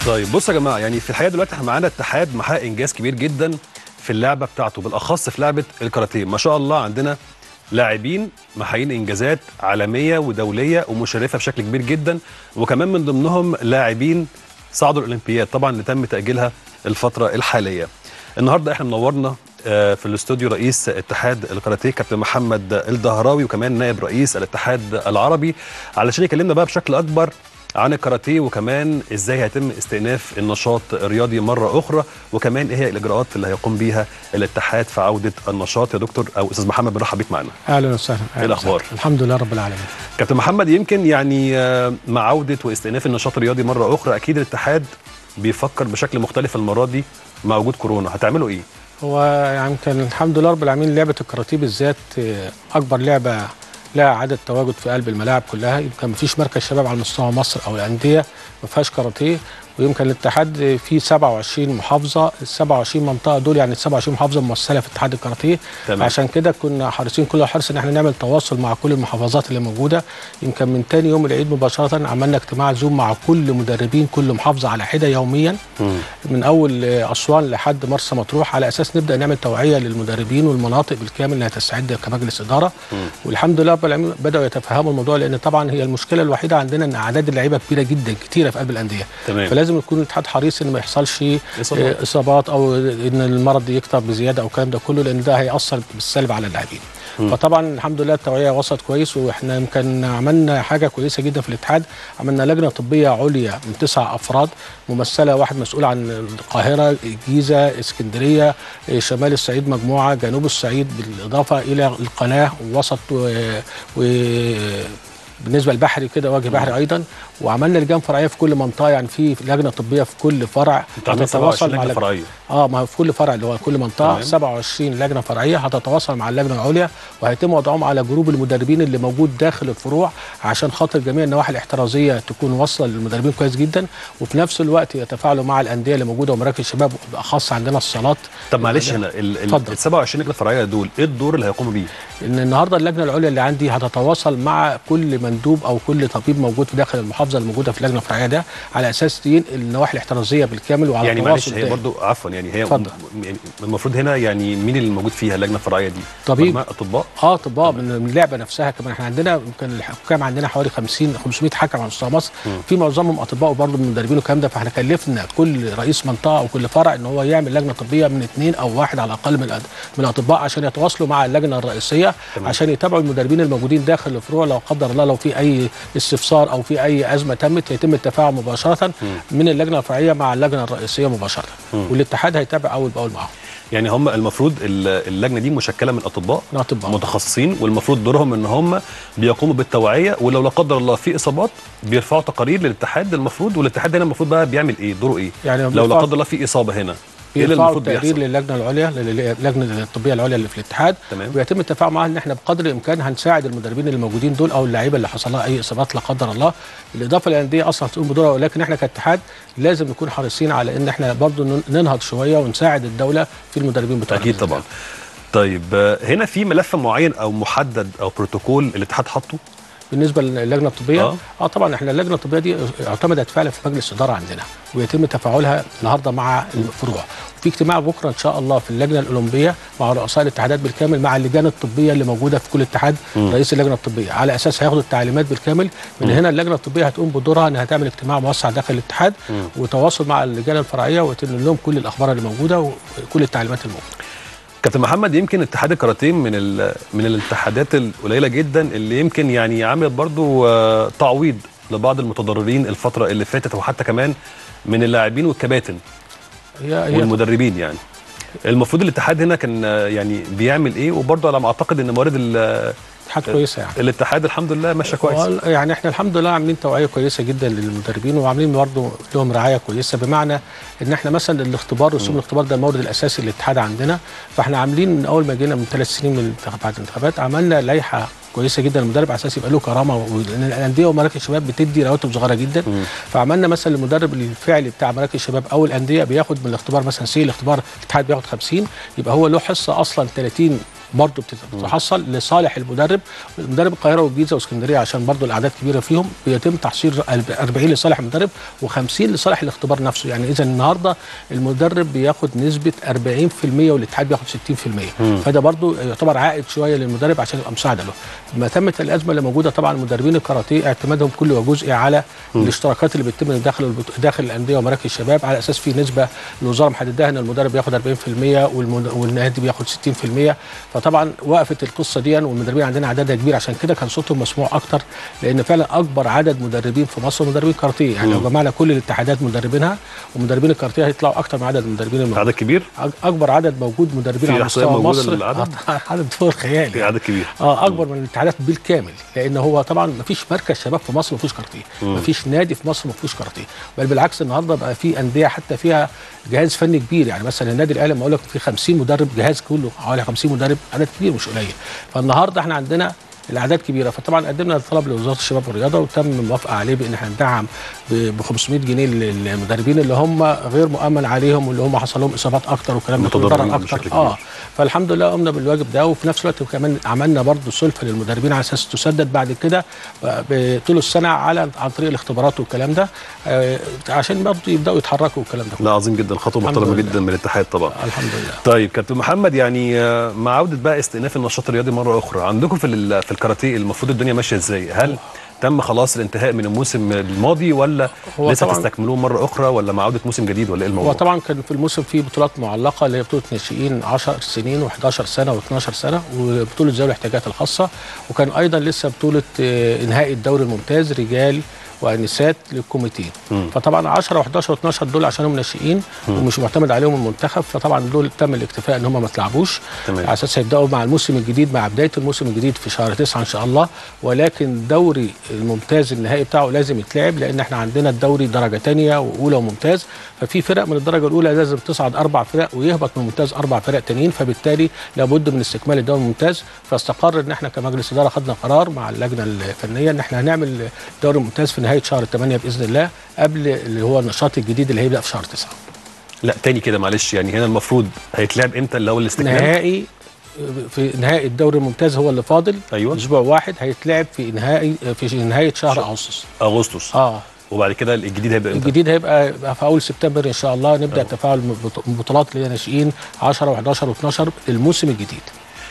طيب بصوا يا جماعه يعني في الحقيقه دلوقتي احنا معانا اتحاد محقق انجاز كبير جدا في اللعبه بتاعته بالاخص في لعبه الكاراتيه ما شاء الله عندنا لاعبين محققين انجازات عالميه ودوليه ومشرفه بشكل كبير جدا وكمان من ضمنهم لاعبين صعدوا الاولمبياد طبعا اللي تم تاجيلها الفتره الحاليه النهارده احنا منورنا آه، في الاستوديو رئيس اتحاد الكاراتيه كابتن محمد الدهراوي وكمان نائب رئيس الاتحاد العربي علشان يكلمنا بقى بشكل اكبر عن الكاراتيه وكمان ازاي هيتم استئناف النشاط الرياضي مره اخرى وكمان ايه هي الاجراءات اللي هيقوم بيها الاتحاد في عوده النشاط يا دكتور او استاذ محمد بنرحب بيك معانا اهلا وسهلا أهلاً الأخبار؟ وسهلاً. الحمد لله رب العالمين كابتن محمد يمكن يعني آه، مع عوده واستئناف النشاط الرياضي مره اخرى اكيد الاتحاد بيفكر بشكل مختلف المره دي مع وجود كورونا هتعملوا ايه هو يعني كان الحمد لله رب العالمين لعبه الكاراتيه بالذات آه، اكبر لعبه لها عدد تواجد في قلب الملاعب كلها يمكن ما فيش مركز شباب على مستوى مصر او الانديه ما فيهاش كاراتيه ويمكن الاتحاد فيه 27 محافظه ال 27 منطقه دول يعني ال 27 محافظه ممثله في اتحاد الكاراتيه تمام. عشان كده كنا حريصين كل الحرص ان احنا نعمل تواصل مع كل المحافظات اللي موجوده يمكن من تاني يوم العيد مباشره عملنا اجتماع زوم مع كل مدربين كل محافظه على حده يوميا من اول آه، اسوان لحد مرسى مطروح على اساس نبدا نعمل توعيه للمدربين والمناطق بالكامل انها تستعد كمجلس اداره والحمد لله رب العالمين بداوا يتفهموا الموضوع لان طبعا هي المشكله الوحيده عندنا ان اعداد اللعيبه كبيره جدا كتيره في قلب انديه تمام. فلازم يكون الاتحاد حريص ان ما يحصلش إصابات. آه، اصابات او ان المرض يكتر بزياده او الكلام ده كله لان ده هياثر بالسلب على اللاعبين فطبعا الحمد لله التوعيه وصلت كويس واحنا يمكن عملنا حاجه كويسه جدا في الاتحاد عملنا لجنه طبيه عليا من تسع افراد ممثله واحد مسؤول عن القاهره الجيزه اسكندريه آه، شمال الصعيد مجموعه جنوب الصعيد بالاضافه الى القناه ووسط و- و بالنسبه للبحري كده وجه بحري ايضا وعملنا لجان فرعيه في كل منطقه يعني في لجنه طبيه في كل فرع انتوا عاملين 27 لجنة لجنة- فرعية. اه ما هو في كل فرع اللي هو كل منطقه تمام. 27 لجنه فرعيه هتتواصل مع اللجنه العليا وهيتم وضعهم على جروب المدربين اللي موجود داخل الفروع عشان خاطر جميع النواحي الاحترازيه تكون واصله للمدربين كويس جدا وفي نفس الوقت يتفاعلوا مع الانديه اللي موجوده ومراكز الشباب بالاخص عندنا الصالات طب معلش هنا ال ال اتفضل. ال 27 لجنه فرعيه دول ايه الدور اللي هيقوموا بيه ان النهارده اللجنه العليا اللي عندي هتتواصل مع كل مندوب او كل طبيب موجود في داخل المحافظه الموجوده في اللجنه الفرعيه ده على اساس ينقل النواحي الاحترازيه بالكامل وعلى يعني معلش تواصل هي دائم. برضو عفوا يعني هي اتفضل. م- يعني المفروض هنا يعني مين اللي موجود فيها اللجنه الفرعيه دي طبيب. مجموعة اطباء اه اطباء من من اللعبه نفسها كمان احنا عندنا يمكن الحكام عندنا حوالي 50 500 حكم على مستوى مصر في معظمهم اطباء وبرضه من مدربين والكلام ده فاحنا كلفنا كل رئيس منطقه او كل فرع ان هو يعمل لجنه طبيه من اثنين او واحد على الاقل من الأد- من الاطباء عشان يتواصلوا مع اللجنه الرئيسيه تمام. عشان يتابعوا المدربين الموجودين داخل الفروع لو قدر الله لو في اي استفسار او في اي ازمه تمت يتم التفاعل مباشره من اللجنه الفرعيه مع اللجنه الرئيسيه مباشره والاتحاد هيتابع اول باول معاهم يعني هم المفروض ال- اللجنه دي مشكله من اطباء من أطباء. متخصصين والمفروض دورهم ان هم بيقوموا بالتوعيه ولو لا قدر الله في اصابات بيرفعوا تقارير للاتحاد المفروض والاتحاد هنا المفروض بقى بيعمل ايه دوره ايه يعني لو لا بيرفعوا- قدر الله في اصابه هنا ايه اللي بيرفعوا المفروض التقرير بيحصل للجنه العليا للجنه الطبيه العليا اللي في الاتحاد تمام. ويتم التفاعل معاها ان احنا بقدر الامكان هنساعد المدربين اللي موجودين دول او اللعيبه اللي حصل لها اي اصابات لا قدر الله بالاضافه للانديه اصلا هتقوم بدورها ولكن احنا كاتحاد لازم نكون حريصين على ان احنا برضو نن- ننهض شويه ونساعد الدوله في المدربين بتوعنا اكيد بإذن طبعا الله. طيب آه، هنا في ملف معين او محدد او بروتوكول الاتحاد حاطه بالنسبه للجنه الطبيه آه. اه, آه طبعا احنا اللجنه الطبيه دي اعتمدت فعلا في مجلس اداره عندنا ويتم تفاعلها النهارده مع الفروع في اجتماع بكره ان شاء الله في اللجنه الاولمبيه مع رؤساء الاتحادات بالكامل مع اللجان الطبيه اللي موجوده في كل اتحاد رئيس اللجنه الطبيه على اساس هياخدوا التعليمات بالكامل من هنا اللجنه الطبيه هتقوم بدورها انها تعمل اجتماع موسع داخل الاتحاد وتواصل مع اللجان الفرعيه وتنقل لهم كل الاخبار اللي موجوده وكل التعليمات الموجوده كابتن محمد يمكن اتحاد الكاراتيه من ال- من الاتحادات القليله جدا اللي يمكن يعني عملت برضو آه، تعويض لبعض المتضررين الفتره اللي فاتت وحتى كمان من اللاعبين والكباتن هي هي والمدربين يعني المفروض الاتحاد هنا كان آه، يعني بيعمل ايه وبرضه على ما اعتقد ان موارد ال- اتحاد كويسه يعني الاتحاد الحمد لله ماشيه كويس وال- يعني احنا الحمد لله عاملين توعيه كويسه جدا للمدربين وعاملين برضه لهم رعايه كويسه بمعنى ان احنا مثلا الاختبار رسوم الاختبار ده المورد الاساسي للاتحاد عندنا فاحنا عاملين من اول ما جينا من ثلاث سنين من الانتخابات بعد الانتخابات عملنا لائحه كويسه جدا للمدرب على اساس يبقى له كرامه لان الانديه ومراكز الشباب بتدي رواتب صغيره جدا فعملنا مثلا المدرب الفعلي بتاع مراكز الشباب او الانديه بياخد من الاختبار مثلا سي الاختبار الاتحاد بياخد 50 يبقى هو له حصه اصلا 30 برضه بتتحصل لصالح المدرب مدرب القاهره والجيزه واسكندريه عشان برضه الاعداد كبيره فيهم بيتم تحصيل 40 لصالح المدرب و50 لصالح الاختبار نفسه يعني اذا النهارده المدرب بياخد نسبه 40% والاتحاد بياخد 60% فده برضه يعتبر عائد شويه للمدرب عشان يبقى مساعده له ما تمت الازمه اللي موجوده طبعا مدربين الكاراتيه اعتمادهم كل وجزء على الاشتراكات اللي بتتم داخل البط- داخل الانديه ومراكز الشباب على اساس في نسبه الوزاره محددها ان المدرب بياخد 40% والمد- والنادي بياخد 60% فطبعا وقفت القصه دي والمدربين عندنا عددها كبير عشان كده كان صوتهم مسموع اكتر لان فعلا اكبر عدد مدربين في مصر مدربين كاراتيه يعني لو جمعنا كل الاتحادات مدربينها ومدربين الكاراتيه هيطلعوا اكتر من عدد المدربين الموجودين عدد كبير أك- اكبر عدد موجود مدربين في على إحصائية مستوى موجودة مصر للعدد؟ آه، عدد فوق الخيال في يعني. عدد كبير اه اكبر من الاتحادات بالكامل لان هو طبعا ما فيش مركز شباب في مصر ما فيهوش كاراتيه ما فيش نادي في مصر ما فيهوش كاراتيه بل بالعكس النهارده بقى في انديه حتى فيها جهاز فني كبير يعني مثلا النادي الاهلي لما اقول لك في 50 مدرب جهاز كله حوالي 50 مدرب عدد كبير مش قليل فالنهارده احنا عندنا الاعداد كبيره فطبعا قدمنا الطلب لوزاره الشباب والرياضه وتم الموافقه عليه بان احنا ندعم ب 500 جنيه للمدربين اللي هم غير مؤمن عليهم واللي هم حصل لهم اصابات اكتر وكلام ده كله متضررين ضرر بشكل اكتر كبير. اه فالحمد لله قمنا بالواجب ده وفي نفس الوقت كمان عملنا برضه سلفه للمدربين على اساس تسدد بعد كده آه، طول السنه على عن طريق الاختبارات والكلام ده آه، عشان برضه يبداوا يتحركوا والكلام ده لا عظيم جدا خطوه الحمد محترمه لله. جدا من الاتحاد طبعا الحمد لله طيب كابتن محمد يعني آه، مع عوده بقى استئناف النشاط الرياضي مره اخرى عندكم في ال- في الكاراتيه المفروض الدنيا ماشيه ازاي هل تم خلاص الانتهاء من الموسم الماضي ولا هو لسه طبعاً- تستكملوه مره اخرى ولا مع عوده موسم جديد ولا ايه هو الموضوع طبعا كان في الموسم في بطولات معلقه اللي هي بطوله ناشئين 10 سنين و11 سنه و12 سنه وبطوله ذوي الاحتياجات الخاصه وكان ايضا لسه بطوله آه، انهاء الدوري الممتاز رجال وانسات للكوميتيه فطبعا 10 و11 و12 دول عشانهم ناشئين ومش معتمد عليهم المنتخب فطبعا دول تم الاكتفاء ان هم ما تلعبوش تمام. على اساس هيبداوا مع الموسم الجديد مع بدايه الموسم الجديد في شهر 9 ان شاء الله ولكن الدوري الممتاز النهائي بتاعه لازم يتلعب لان احنا عندنا الدوري درجه ثانيه واولى وممتاز ففي فرق من الدرجه الاولى لازم تصعد اربع فرق ويهبط من الممتاز اربع فرق تانيين فبالتالي لابد من استكمال الدوري الممتاز فاستقر ان احنا كمجلس اداره خدنا قرار مع اللجنه الفنيه ان احنا هنعمل الدوري الممتاز في نهايه شهر 8 باذن الله قبل اللي هو النشاط الجديد اللي هيبدا في شهر 9 لا تاني كده معلش يعني هنا المفروض هيتلعب امتى اللي هو الاستكمال نهائي في نهائي الدوري الممتاز هو اللي فاضل أيوة. اسبوع واحد هيتلعب في نهائي في نهايه شهر اغسطس اغسطس اه وبعد كده الجديد هيبقى امتى الجديد هيبقى يبقى في اول سبتمبر ان شاء الله نبدا التفاعل بط- بطولات اللي هي ناشئين 10 و11 و12 الموسم الجديد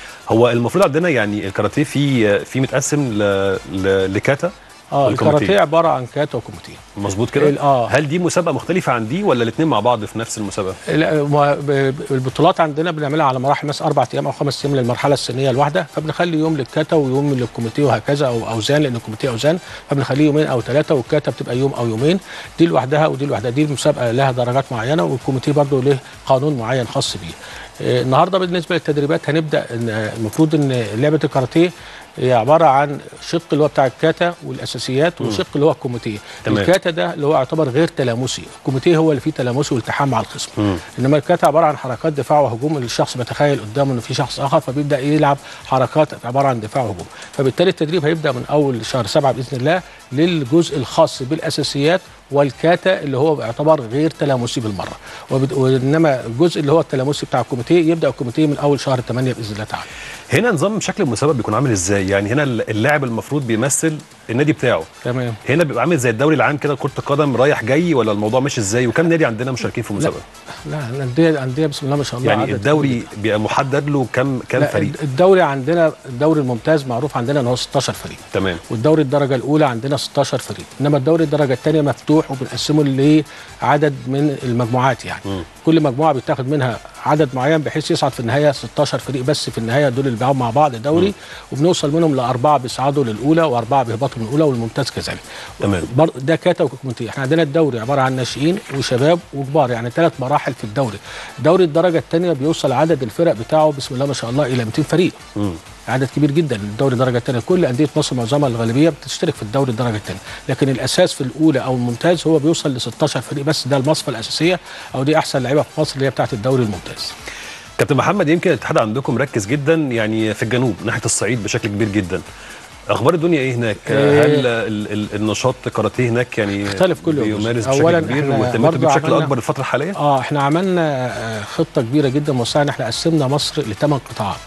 هو المفروض عندنا يعني الكاراتيه في في متقسم ل... ل... لكاتا اه والكوميتيه. الكاراتيه عباره عن كاتا وكوميتيه مظبوط كده ال- آه. هل دي مسابقه مختلفه عن دي ولا الاثنين مع بعض في نفس المسابقه لا، ما- ب- ب- البطولات عندنا بنعملها على مراحل مثلا اربع ايام او خمس ايام للمرحله السنيه الواحده فبنخلي يوم للكاتا ويوم للكوميتيه وهكذا او اوزان لان الكوميتيه اوزان فبنخليه يومين او ثلاثه والكاتا بتبقى يوم او يومين دي لوحدها ودي لوحدها دي المسابقه لها درجات معينه والكوميتيه برضه له قانون معين خاص بيه آه، النهارده بالنسبه للتدريبات هنبدا إن- آه، المفروض ان لعبه الكاراتيه هي عباره عن شق اللي هو بتاع الكاتا والاساسيات وشق اللي هو الكوميتيه تمام. الكاتا ده اللي هو يعتبر غير تلامسي الكوميتيه هو اللي فيه تلامسي والتحام مع الخصم مم. انما الكاتا عباره عن حركات دفاع وهجوم الشخص بيتخيل قدامه ان في شخص اخر فبيبدا يلعب حركات عباره عن دفاع وهجوم فبالتالي التدريب هيبدا من اول شهر سبعة باذن الله للجزء الخاص بالاساسيات والكاتا اللي هو يعتبر غير تلامسي بالمره وبد... وانما الجزء اللي هو التلامسي بتاع الكوميتيه يبدا الكوميتيه من اول شهر 8 باذن الله تعالى هنا نظام شكل المسابقه بيكون عامل ازاي يعني هنا اللاعب المفروض بيمثل النادي بتاعه تمام هنا بيبقى عامل زي الدوري العام كده كره القدم رايح جاي ولا الموضوع ماشي ازاي وكم نادي عندنا مشاركين في المسابقه لا الانديه الانديه بسم الله ما شاء الله يعني عدد الدوري بيبقى محدد له كم كم لا فريق الدوري عندنا الدوري الممتاز معروف عندنا ان هو 16 فريق تمام والدوري الدرجه الاولى عندنا 16 فريق انما الدوري الدرجه الثانيه مفتوح وبنقسمه لعدد من المجموعات يعني مم. كل مجموعه بيتاخد منها عدد معين بحيث يصعد في النهايه 16 فريق بس في النهايه دول اللي بيلعبوا مع بعض دوري وبنوصل منهم لاربعه بيصعدوا للاولى واربعه بيهبطوا من الاولى والممتاز كذلك تمام. بر- ده كاتا وكوميتيه احنا عندنا الدوري عباره عن ناشئين وشباب وكبار يعني ثلاث مراحل في الدوري دوري الدرجه الثانيه بيوصل عدد الفرق بتاعه بسم الله ما شاء الله الى 200 فريق مم. عدد كبير جدا الدوري الدرجه الثانيه كل انديه مصر معظمها الغالبيه بتشترك في الدوري الدرجه الثانيه لكن الاساس في الاولى او الممتاز هو بيوصل ل 16 فريق بس ده المصفى الاساسيه او دي احسن لعيبه في مصر اللي هي بتاعه الدوري الممتاز كابتن محمد يمكن الاتحاد عندكم مركز جدا يعني في الجنوب ناحيه الصعيد بشكل كبير جدا اخبار الدنيا ايه هناك إيه. هل ال ال النشاط كاراتيه هناك يعني مختلف كل يوم. بيمارس بشكل أولاً كبير إحنا واهتماماته برضو بشكل عملنا- اكبر الفتره الحاليه اه احنا عملنا آه، خطه كبيره جدا موسعه ان احنا قسمنا مصر لثمان قطاعات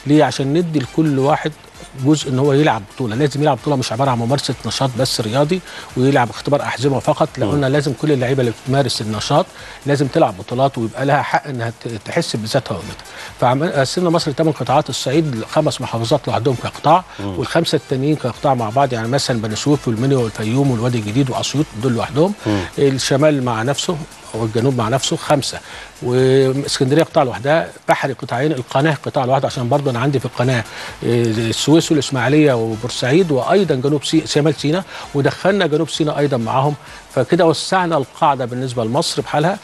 ليه عشان ندي لكل واحد جزء ان هو يلعب بطوله لازم يلعب بطوله مش عباره عن ممارسه نشاط بس رياضي ويلعب اختبار احزمه فقط لا قلنا لازم كل اللعيبه اللي بتمارس النشاط لازم تلعب بطولات ويبقى لها حق انها ت- تحس بذاتها وقيمتها فقسمنا مصر ثمان قطاعات الصعيد خمس محافظات لوحدهم كقطاع والخمسه التانيين كقطاع مع بعض يعني مثلا بني سويف والمنيا والفيوم والوادي الجديد واسيوط دول لوحدهم الشمال مع نفسه والجنوب مع نفسه خمسه واسكندريه قطاع لوحدها بحري قطاعين القناه قطاع لوحده عشان برضه انا عندي في القناه إيه، السويس والاسماعيليه وبورسعيد وايضا جنوب سي... شمال سيناء ودخلنا جنوب سيناء ايضا معاهم فكده وسعنا القاعده بالنسبه لمصر بحالها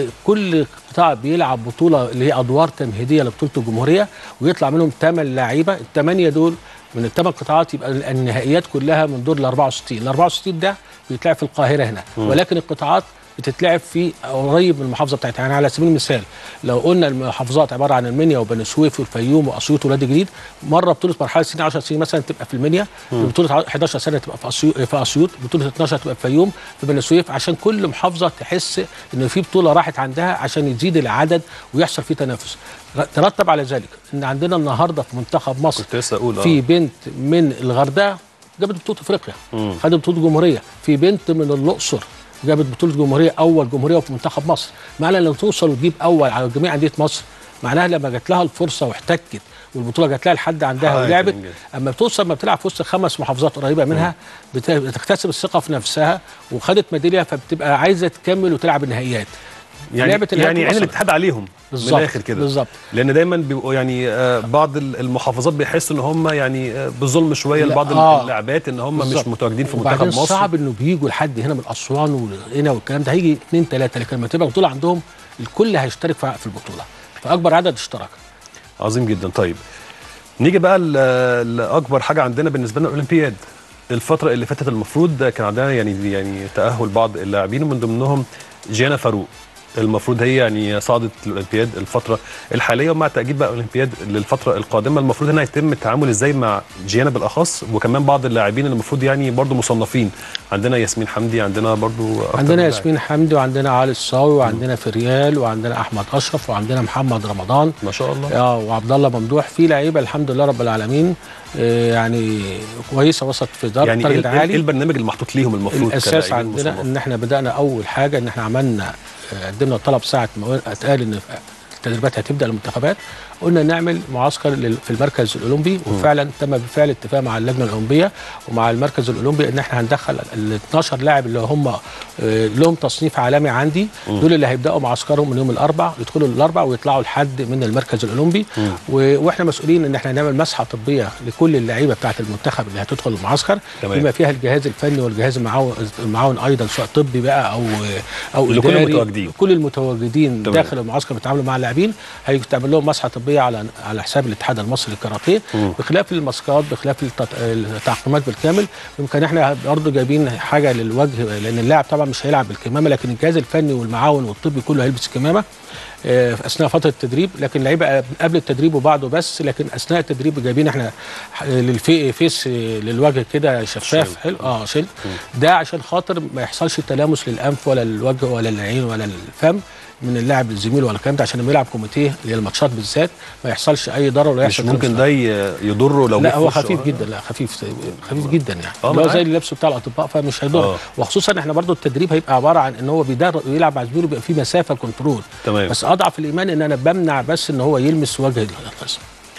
فكل قطاع بيلعب بطوله اللي هي ادوار تمهيديه لبطوله الجمهوريه ويطلع منهم ثمان لعيبه الثمانيه دول من الثمان قطاعات يبقى النهائيات كلها من دور ال 64 ال 64 ده بيتلعب في القاهره هنا ولكن القطاعات بتتلعب في قريب من المحافظه بتاعتها يعني على سبيل المثال لو قلنا المحافظات عباره عن المنيا وبني سويف والفيوم واسيوط ووادي جديد مره بطوله مرحله سنين 10 سنين مثلا تبقى في المنيا بطوله 11 سنه تبقى في اسيوط في اسيوط بطوله 12 تبقى في الفيوم في بني سويف عشان كل محافظه تحس ان في بطوله راحت عندها عشان يزيد العدد ويحصل فيه تنافس ترتب على ذلك ان عندنا النهارده في منتخب مصر كنت لسه اقول اه في بنت من الغردقه جابت بطوله افريقيا خدت بطوله جمهوريه في بنت من الاقصر جابت بطوله جمهوريه اول جمهوريه في منتخب مصر معنى لو توصل وتجيب اول على جميع انديه مصر معناها لما جات لها الفرصه واحتكت والبطوله جات لها لحد عندها حققت ولعبت الإنجاز. اما بتوصل ما بتلعب في وسط خمس محافظات قريبه منها بت- بتكتسب الثقه في نفسها وخدت ميداليه فبتبقى عايزه تكمل وتلعب النهائيات يعني لعبة النهائي يعني عين وصلت. الاتحاد عليهم من بالظبط، الاخر كده بالظبط. لان دايما بيبقوا يعني آه، بعض ال- المحافظات بيحسوا ان هم يعني آه، بالظلم شويه لا، لبعض آه. اللاعبات ان هم مش بالظبط. متواجدين في وبعدين منتخب مصر صعب انه بيجوا لحد هنا من اسوان وهنا والكلام ده هيجي اثنين ثلاثه لكن لما تبقى البطوله عندهم الكل هيشترك في في البطوله فاكبر عدد اشترك عظيم جدا طيب نيجي بقى ل- لاكبر حاجه عندنا بالنسبه لنا الاولمبياد الفتره اللي فاتت المفروض كان عندنا يعني يعني تاهل بعض اللاعبين ومن ضمنهم جيانا فاروق المفروض هي يعني صعدت الاولمبياد الفتره الحاليه ومع تاجيل بقى الاولمبياد للفتره القادمه المفروض هنا يتم التعامل ازاي مع جيانا بالاخص وكمان بعض اللاعبين اللي المفروض يعني برضو مصنفين عندنا ياسمين حمدي عندنا برضو أكتر عندنا من لاعب. ياسمين حمدي وعندنا علي الصاوي وعندنا فريال وعندنا احمد اشرف وعندنا محمد رمضان ما شاء الله اه وعبد الله ممدوح في لعيبه الحمد لله رب العالمين آه يعني كويسه وصلت في دار يعني درجه ايه إيه عالي البرنامج المحطوط ليهم المفروض الاساس كلاعبين عندنا مصنفين؟ ان احنا بدانا اول حاجه ان احنا عملنا آه، قدمنا طلب ساعه ما اتقال ان التدريبات هتبدا المنتخبات قلنا نعمل معسكر لل- في المركز الاولمبي وفعلا تم بالفعل اتفاق مع اللجنه الاولمبيه ومع المركز الاولمبي ان احنا هندخل ال 12 لاعب اللي هم آه، لهم تصنيف عالمي عندي دول اللي هيبداوا معسكرهم من يوم الاربع يدخلوا الاربع ويطلعوا لحد من المركز الاولمبي و- واحنا مسؤولين ان احنا نعمل مسحه طبيه لكل اللعيبه بتاعه المنتخب اللي هتدخل المعسكر تمام. بما فيها الجهاز الفني والجهاز المعاون المعاون ايضا سواء طبي بقى او او لكل إداري. المتواجدين. كل المتواجدين تمام. داخل المعسكر بيتعاملوا مع اللاعبين هيتعمل لهم مسحه طبيه على على حساب الاتحاد المصري للكاراتيه بخلاف الماسكات بخلاف التط- التعقيمات بالكامل يمكن احنا برضه جايبين حاجه للوجه لان اللاعب طبعا مش هيلعب بالكمامه لكن الجهاز الفني والمعاون والطبي كله هيلبس كمامه آه، في اثناء فتره التدريب لكن اللعيبه قبل التدريب وبعده بس لكن اثناء التدريب جايبين احنا ح- للفي فيس آه، للوجه كده شفاف شيل. حلو اه شيل ده عشان خاطر ما يحصلش تلامس للانف ولا الوجه ولا العين ولا الفم من اللاعب الزميل ولا الكلام ده عشان لما يلعب كوميتيه للماتشات بالذات ما يحصلش اي ضرر ولا مش يحصل ممكن تلامس. ده ي- يضره لو لا جه هو في وشه؟ خفيف جدا لا خفيف خفيف جدا يعني آه، اللي هو معاك. زي اللبس بتاع الاطباء فمش هيضر آه. وخصوصا احنا برضو التدريب هيبقى عباره عن ان هو بيدرب يلعب مع زميله بيبقى في مسافه كنترول تمام. بس اضعف الايمان ان انا بمنع بس ان هو يلمس وجه الخصم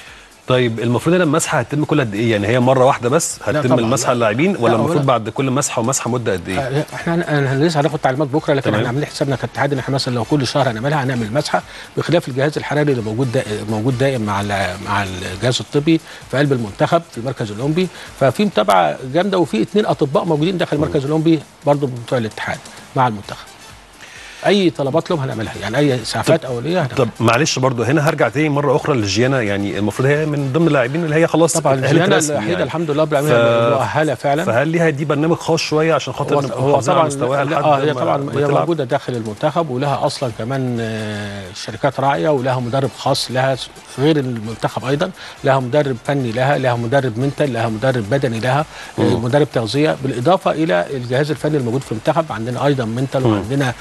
طيب المفروض ان المسحه هتتم كل قد ايه يعني هي مره واحده بس هتتم طبعاً، المسحه لا. اللاعبين ولا لا، المفروض ولا. بعد كل مسحه ومسحه مده قد ايه آه، احنا هن- هن- لسه هناخد تعليمات بكره لكن تمام. احنا عاملين حسابنا كاتحاد ان احنا مثلا لو كل شهر هنعملها هنعمل مسحه بخلاف الجهاز الحراري اللي موجود دا موجود دائم مع ال- مع الجهاز الطبي في قلب المنتخب في المركز الاولمبي ففي متابعه جامده وفي اثنين اطباء موجودين داخل المركز الاولمبي برضه بتوع الاتحاد مع المنتخب اي طلبات لهم هنعملها يعني اي اسعافات اوليه هنعملها. طب معلش برضو هنا هرجع تاني مره اخرى للجيانا يعني المفروض هي من ضمن اللاعبين اللي هي خلاص طبعا اتأهلت الجيانا رسمي الوحيده يعني. الحمد لله رب العالمين ف- مؤهله فعلا فهل ليها دي برنامج خاص شويه عشان خاطر هو, نبقى هو محافظين على طبعا مستواها لا لحد اه هي ما- طبعا ما هي تلعب؟ موجوده داخل المنتخب ولها اصلا كمان آه، شركات راعيه ولها مدرب خاص لها غير المنتخب ايضا لها مدرب فني لها لها مدرب منتال لها مدرب بدني لها آه، مدرب تغذيه بالاضافه الى الجهاز الفني الموجود في المنتخب عندنا ايضا منتال وعندنا آه،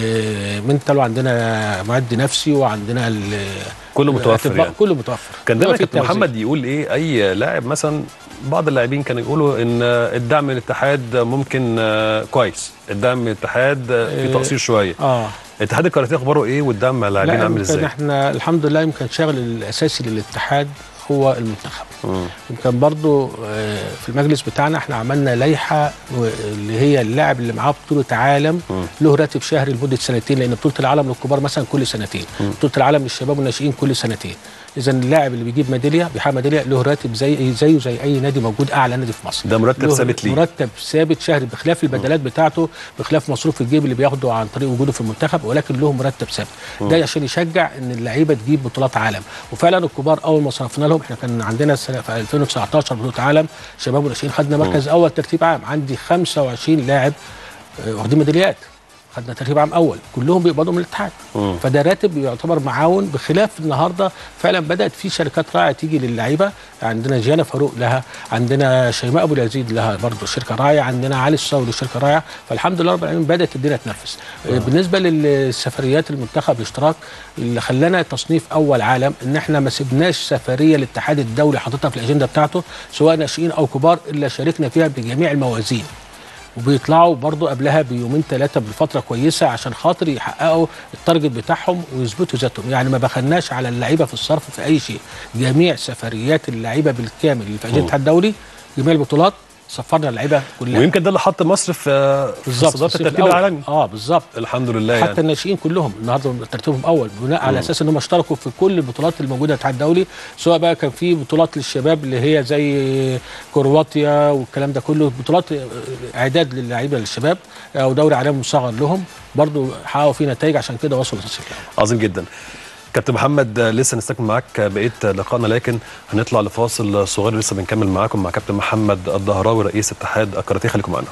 منتال وعندنا معد نفسي وعندنا ال- كله متوفر الأطباء، يعني كله متوفر كان بيبقى دايما في كابتن توزيع. محمد يقول ايه اي لاعب مثلا بعض اللاعبين كانوا يقولوا ان الدعم من الاتحاد ممكن آه، كويس الدعم من الاتحاد آه، في إيه. تقصير شويه اه اتحاد الكاراتيه اخباره ايه والدعم مع اللاعبين لا عامل يمكن ازاي احنا الحمد لله يمكن شغل الاساسي للاتحاد هو المنتخب مم. يمكن برضو آه، في المجلس بتاعنا احنا عملنا لائحه و- اللي هي اللاعب اللي معاه بطوله عالم مم. له راتب شهري لمده سنتين لان بطوله العالم للكبار مثلا كل سنتين بطوله العالم للشباب والناشئين كل سنتين اذا اللاعب اللي بيجيب ميداليه بيحقق ميداليه له راتب زي زيه زي اي نادي موجود اعلى نادي في مصر ده مرتب له ثابت ليه مرتب ثابت شهري بخلاف البدلات بتاعته بخلاف مصروف الجيب اللي بياخده عن طريق وجوده في المنتخب ولكن له مرتب ثابت ده عشان يشجع ان اللعيبه تجيب بطولات عالم وفعلا الكبار اول ما صرفنا لهم احنا كان عندنا السنه في 2019 بطوله عالم شباب وناشئين خدنا مركز اول ترتيب عام عندي 25 لاعب آه، واخدين ميداليات خدنا ترتيب عام اول كلهم بيقبضوا من الاتحاد مم. فده راتب يعتبر معاون بخلاف النهارده فعلا بدات في شركات راعيه تيجي للعيبه عندنا جيانا فاروق لها عندنا شيماء ابو اليزيد لها برضه شركه راعيه عندنا علي الصاوي شركه راعيه فالحمد لله رب العالمين بدات الدنيا تنفس آه. بالنسبه للسفريات المنتخب الاشتراك اللي خلانا تصنيف اول عالم ان احنا ما سبناش سفريه الاتحاد الدولي حاططها في الاجنده بتاعته سواء ناشئين او كبار الا شاركنا فيها بجميع الموازين وبيطلعوا برضو قبلها بيومين ثلاثه بفتره كويسه عشان خاطر يحققوا التارجت بتاعهم ويثبتوا ذاتهم يعني ما بخلناش على اللعيبه في الصرف في اي شيء جميع سفريات اللعيبه بالكامل اللي في اجنده الاتحاد الدولي جميع البطولات سفرنا اللعيبه كلها ويمكن ده اللي حط مصر في في بالظبط صدارة في الصيف الترتيب الأول. العالمي اه بالظبط الحمد لله حتى يعني الناشئين كلهم النهارده ترتيبهم اول بناء على اساس ان هم اشتركوا في كل البطولات الموجوده في الاتحاد الدولي سواء بقى كان في بطولات للشباب اللي هي زي كرواتيا والكلام ده كله بطولات آه، اعداد للعيبه للشباب او دوري عالمي مصغر لهم برضو حققوا فيه نتائج عشان كده وصلوا للتصفيات عظيم جدا كابتن محمد آه، لسه نستكمل معاك بقيه لقائنا لكن هنطلع لفاصل صغير لسه بنكمل معاكم مع كابتن محمد الدهراوي رئيس اتحاد الكاراتيه خليكم معانا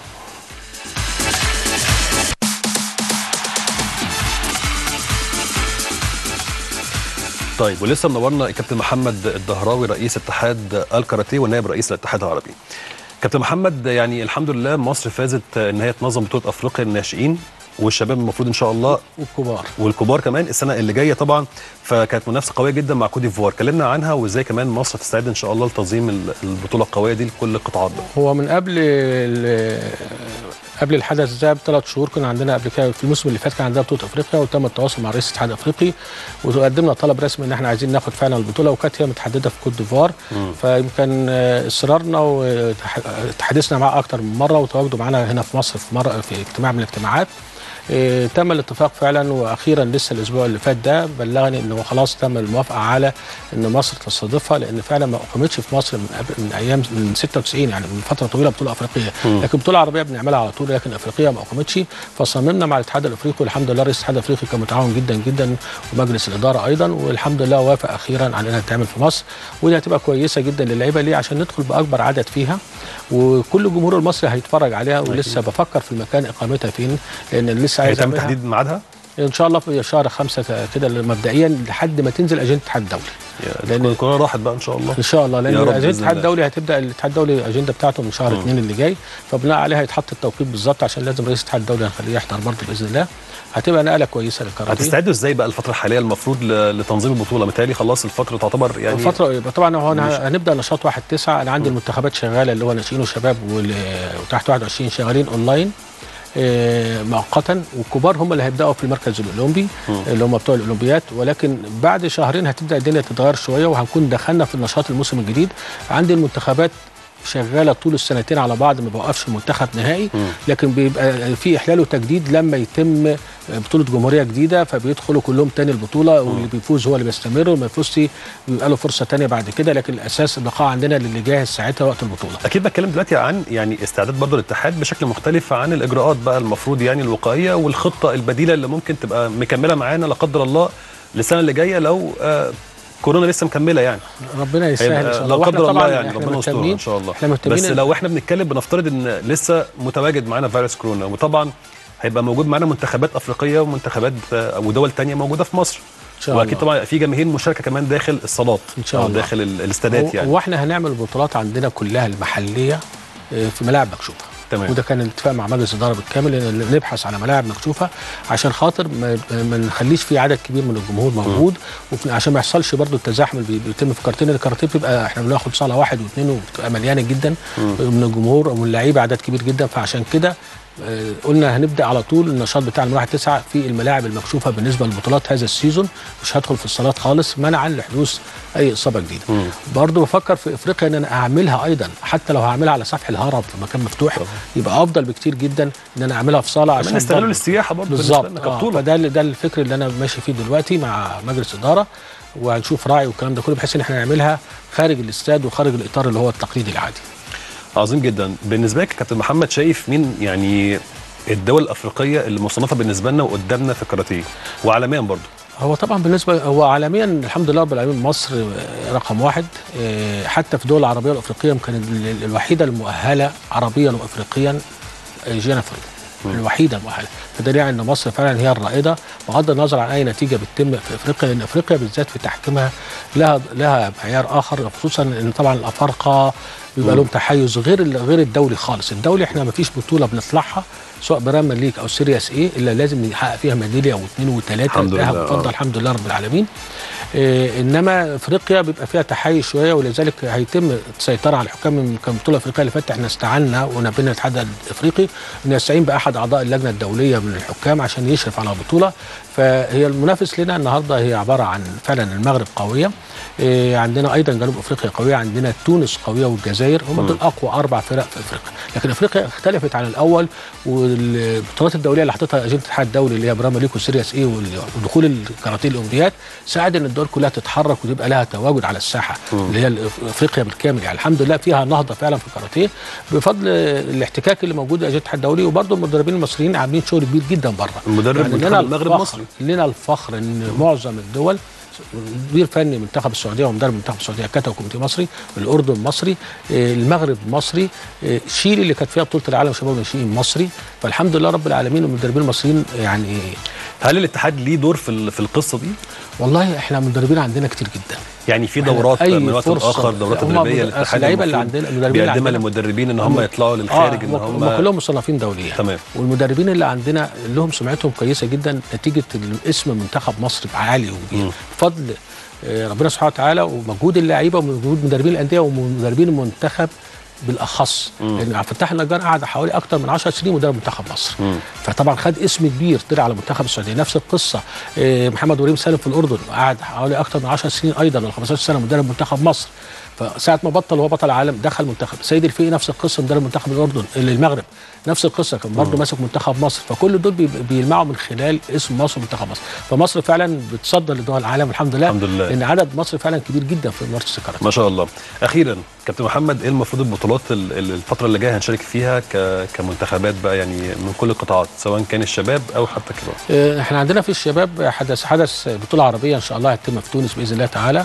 طيب ولسه منورنا الكابتن محمد الدهراوي رئيس اتحاد الكاراتيه ونائب رئيس الاتحاد العربي. كابتن محمد يعني الحمد لله مصر فازت ان هي تنظم بطوله افريقيا للناشئين والشباب المفروض ان شاء الله والكبار والكبار كمان السنه اللي جايه طبعا فكانت منافسه قويه جدا مع كوت ديفوار كلمنا عنها وازاي كمان مصر تستعد ان شاء الله لتنظيم ال- البطوله القويه دي لكل القطاعات بقى. هو من قبل ال- قبل الحدث ده بثلاث شهور كنا عندنا قبل كده في الموسم اللي فات كان عندنا بطوله افريقيا وتم التواصل مع رئيس الاتحاد الافريقي وقدمنا طلب رسمي ان احنا عايزين ناخد فعلا البطوله وكانت هي متحدده في كوت ديفوار فيمكن آه، اصرارنا وتحدثنا معاه اكتر من مره وتواجدوا معانا هنا في مصر في مره في اجتماع من الاجتماعات آه، تم الاتفاق فعلا واخيرا لسه الاسبوع اللي فات ده بلغني انه خلاص تم الموافقه على ان مصر تستضيفها لان فعلا ما اقيمتش في مصر من قبل من ايام من 96 يعني من فتره طويله بطوله افريقيه لكن بطوله عربيه بنعملها على طول لكن افريقيه ما اقيمتش فصممنا مع الاتحاد الافريقي والحمد لله رئيس الاتحاد الافريقي كان متعاون جدا جدا ومجلس الاداره ايضا والحمد لله وافق اخيرا على انها تتعمل في مصر ودي هتبقى كويسه جدا للعيبه ليه عشان ندخل باكبر عدد فيها وكل الجمهور المصري هيتفرج عليها ولسه بفكر في المكان اقامتها فين لان لسه عايز هيتم أعملها. تحديد ميعادها؟ ان شاء الله في شهر خمسة كده مبدئيا لحد ما تنزل اجنده الاتحاد الدولي لان الكورونا راحت بقى ان شاء الله ان شاء الله يا لان رب اجنده بإذن الاتحاد الله. الدولي هتبدا الاتحاد الدولي الاجنده بتاعته من شهر اثنين اللي جاي فبناء عليها هيتحط التوقيت بالظبط عشان لازم رئيس الاتحاد الدولي هنخليه يحضر برضه باذن الله هتبقى نقله كويسه للكاراتيه هتستعدوا ازاي بقى الفتره الحاليه المفروض ل- لتنظيم البطوله متهيألي خلاص الفتره تعتبر يعني الفترة يبقى طبعا هو مش- أنا هنبدا نشاط واحد تسعة انا عندي المنتخبات شغاله اللي هو ناشئين وشباب وال- وتحت 21 شغالين اونلاين آه، مؤقتا والكبار هم اللي هيبداوا في المركز الاولمبي اللي هم بتوع الاولمبيات ولكن بعد شهرين هتبدا الدنيا تتغير شويه وهنكون دخلنا في النشاط الموسم الجديد عندي المنتخبات شغاله طول السنتين على بعض ما بوقفش منتخب نهائي لكن بيبقى في احلال وتجديد لما يتم بطوله جمهوريه جديده فبيدخلوا كلهم تاني البطوله واللي بيفوز هو اللي بيستمر واللي ما يفوزش بيبقى له فرصه تانيه بعد كده لكن الاساس البقاء عندنا للي جاهز ساعتها وقت البطوله اكيد بتكلم دلوقتي عن يعني استعداد برضه الاتحاد بشكل مختلف عن الاجراءات بقى المفروض يعني الوقائيه والخطه البديله اللي ممكن تبقى مكمله معانا لا قدر الله للسنه اللي جايه لو آه كورونا لسه مكمله يعني ربنا يسهل ان هيبقى شاء لا الله وإحنا قدر الله طبعاً يعني إحنا ربنا يسترها مهتمين- ان شاء الله احنا مهتمين بس إن- لو احنا بنتكلم بنفترض ان لسه متواجد معانا فيروس كورونا وطبعا هيبقى موجود معانا منتخبات افريقيه ومنتخبات آه، ودول تانية موجوده في مصر ان شاء واكيد الله طبعا في جماهير مشاركه كمان داخل الصالات إن شاء أو الله. داخل ال- الاستادات يعني واحنا هنعمل البطولات عندنا كلها المحليه آه، في ملاعب مكشوفه تمام. وده كان الاتفاق مع مجلس الاداره بالكامل ان نبحث على ملاعب مكشوفه عشان خاطر ما, ما نخليش في عدد كبير من الجمهور موجود وفي- عشان ما يحصلش برضو التزاحم اللي بي- بيتم في الكارتين الكارتين بتبقى احنا بناخد صاله واحد واثنين وبتبقى مليانه جدا من الجمهور ومن اللعيبه عدد كبير جدا فعشان كده آه، قلنا هنبدا على طول النشاط بتاع من 1 9 في الملاعب المكشوفه بالنسبه لبطولات هذا السيزون مش هدخل في الصالات خالص منعا لحدوث اي اصابه جديده برضه بفكر في افريقيا ان انا اعملها ايضا حتى لو هعملها على سفح الهرم في مكان مفتوح يبقى افضل بكتير جدا ان انا اعملها في صاله عشان عشان نستغلوا برضه- السياحه برضه بالظبط بالنسبة لنا آه كبطوله فده اللي- ده الفكر اللي انا ماشي فيه دلوقتي مع مجلس اداره وهنشوف راعي والكلام ده كله بحيث ان احنا نعملها خارج الاستاد وخارج الاطار اللي هو التقليدي العادي عظيم جدا بالنسبه لك يا كابتن محمد شايف مين يعني الدول الافريقيه اللي مصنفه بالنسبه لنا وقدامنا في الكاراتيه وعالميا برضه هو طبعا بالنسبه هو عالميا الحمد لله رب العالمين مصر آه، رقم واحد آه، حتى في الدول العربيه والافريقيه يمكن ال- ال- الوحيده المؤهله عربيا وافريقيا آه، جيانا فريد الوحيده المؤهله فده يعني ان مصر فعلا هي الرائده بغض النظر عن اي نتيجه بتتم في افريقيا لان افريقيا بالذات في تحكيمها لها لها معيار اخر خصوصا ان طبعا الافارقه بيبقى لهم تحيز غير ال- غير الدولي خالص الدولي احنا ما فيش بطوله بنطلعها سواء بريمير ليج او سيرياس ايه الا لازم نحقق فيها ميداليه او اثنين وثلاثه الحمد ذهب لله، وفضه آه. الحمد لله رب العالمين إيه انما افريقيا بيبقى فيها تحيز شويه ولذلك هيتم السيطره على الحكام من كان البطوله الافريقيه اللي فاتت احنا استعنا ونبينا الاتحاد الافريقي ان يستعين باحد اعضاء اللجنه الدوليه من الحكام عشان يشرف على البطوله فهي المنافس لنا النهارده هي عباره عن فعلا المغرب قويه إيه عندنا ايضا جنوب افريقيا قويه عندنا تونس قويه والجزائر هم دول اقوى اربع فرق في افريقيا لكن افريقيا اختلفت عن الاول والبطولات الدوليه اللي حطتها اجنده الاتحاد الدولي اللي هي بريمير ليج وسيرياس ايه وال- ودخول الكاراتيه الاولمبياد ساعد ان الدول كلها تتحرك وتبقى لها تواجد على الساحه اللي هي الأف- افريقيا بالكامل يعني الحمد لله فيها نهضه فعلا في الكاراتيه بفضل الاحتكاك اللي موجود اجنده الاتحاد الدولي وبرضه المدربين المصريين عاملين شغل كبير جدا بره المدرب منتخب لنا المغرب الفخر- مصري. لنا الفخر ان معظم الدول مدير فني منتخب السعوديه ومدرب منتخب السعوديه كاتا وكوميتي مصري الاردن مصري آه، المغرب مصري آه، شيلي اللي كانت فيها بطوله العالم شباب الناشئين مصري فالحمد لله رب العالمين والمدربين المصريين يعني هل الاتحاد ليه دور في ال- في القصه دي؟ والله احنا مدربين عندنا كتير جدا يعني في إحنا دورات أي من وقت فرصة- لاخر دورات هم تدريبيه مد- للاتحاد اللعيبة اللي المفروض عندنا- المدربين اللي بيقدمها عندنا. للمدربين ان هم يطلعوا للخارج ان هم هم كلهم مصنفين دوليا تمام. والمدربين اللي عندنا لهم سمعتهم كويسه جدا نتيجه اسم منتخب مصر عالي وكبير بفضل آه، ربنا سبحانه وتعالى ومجهود اللعيبه ومجهود مدربين الانديه ومدربين المنتخب بالاخص لان عبد الفتاح النجار قعد حوالي اكتر من 10 سنين مدرب منتخب مصر فطبعا خد اسم كبير طلع على منتخب السعوديه نفس القصه آه، محمد وريم سالم في الاردن قعد حوالي اكتر من 10 سنين ايضا ولا 15 سنه مدرب منتخب مصر فساعه ما بطل هو بطل العالم دخل منتخب سيد الفقي نفس القصه مدرب منتخب الاردن اللي المغرب نفس القصه كان برضه ماسك منتخب مصر فكل دول بي- بيلمعوا من خلال اسم مصر ومنتخب مصر فمصر فعلا بتصدر لدول العالم الحمد لله الحمد لله. لان عدد مصر فعلا كبير جدا في ممارسه الكاراتيه ما شاء الله اخيرا كابتن محمد ايه المفروض البطولات ال- ال- الفتره اللي جايه هنشارك فيها ك- كمنتخبات بقى يعني من كل القطاعات سواء كان الشباب او حتى كبار آه، احنا عندنا في الشباب حدث حدث بطوله عربيه ان شاء الله هتتم في تونس باذن الله تعالى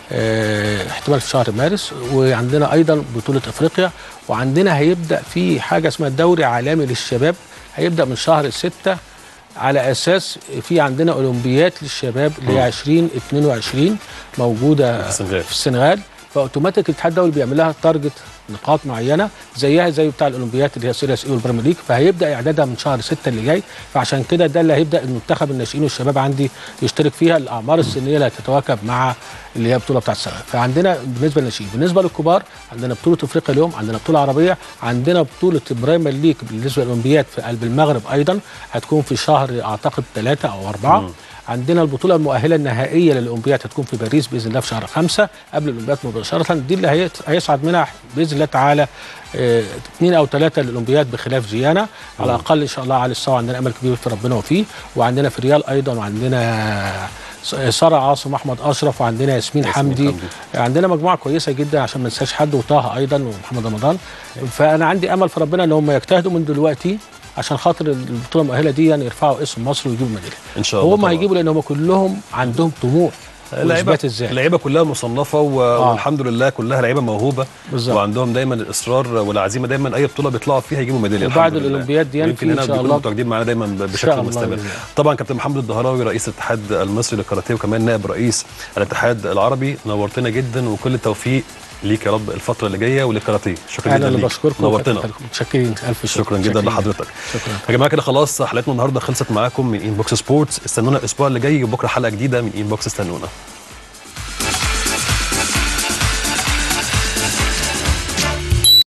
آه، احتمال في شهر مارس وعندنا ايضا بطوله افريقيا وعندنا هيبدا في حاجه اسمها الدوري عالمي للشباب هيبدا من شهر ستة على اساس في عندنا اولمبيات للشباب اللي هي 2022 موجوده في السنغال. في السنغال فاوتوماتيك الاتحاد الدولي بيعمل لها تارجت نقاط معينه زيها زي بتاع الاولمبيات اللي هي سيريس اي والبريمير ليج فهيبدا اعدادها من شهر 6 اللي جاي فعشان كده ده اللي هيبدا المنتخب الناشئين والشباب عندي يشترك فيها الاعمار السنيه اللي هتتواكب مع اللي هي بطوله بتاعت السنه فعندنا بالنسبه للناشئين بالنسبه للكبار عندنا بطوله افريقيا اليوم عندنا بطوله عربيه عندنا بطوله بريمير ليج بالنسبه للاولمبيات في قلب المغرب ايضا هتكون في شهر اعتقد ثلاثه او اربعه عندنا البطوله المؤهله النهائيه للاولمبياد هتكون في باريس باذن الله في شهر خمسة قبل الاولمبياد مباشره دي اللي هيت- هيصعد منها باذن الله تعالى آه، اثنين او ثلاثه للاولمبياد بخلاف جيانا على الاقل ان شاء الله على السوا عندنا امل كبير في ربنا وفيه وعندنا في ريال ايضا وعندنا س- ساره عاصم احمد اشرف وعندنا ياسمين ياسمين حمدي حمدي. عندنا مجموعه كويسه جدا عشان ما ننساش حد وطه ايضا ومحمد رمضان فانا عندي امل في ربنا ان هم يجتهدوا من دلوقتي عشان خاطر البطوله المؤهله دي يعني يرفعوا اسم مصر ويجيبوا ميداليه ان شاء الله هم طبعاً. هيجيبوا لان هم كلهم عندهم طموح اللعيبه واثبات الذات اللعيبه كلها مصنفه و... آه. والحمد لله كلها لعيبه موهوبه بالظبط. وعندهم دايما الاصرار والعزيمه دايما اي بطوله بيطلعوا فيها يجيبوا ميداليه وبعد الحمد لله. الأولمبياد دي ويمكن في هنا إن شاء بيكونوا الله. متواجدين معانا دايما ب- شاء بشكل الله مستمر بإذن الله. طبعا كابتن محمد الدهراوي رئيس الاتحاد المصري للكاراتيه وكمان نائب رئيس الاتحاد العربي نورتنا جدا وكل التوفيق ليك يا رب الفتره اللي جايه وللكاراتيه شكرا انا جدا اللي ليك بشكركم نورتنا متشكرين الف شكر شكرا جدا متشكرين. لحضرتك شكرا يا جماعه كده خلاص حلقتنا النهارده خلصت معاكم من انبوكس سبورتس استنونا الاسبوع اللي جاي وبكره حلقه جديده من انبوكس استنونا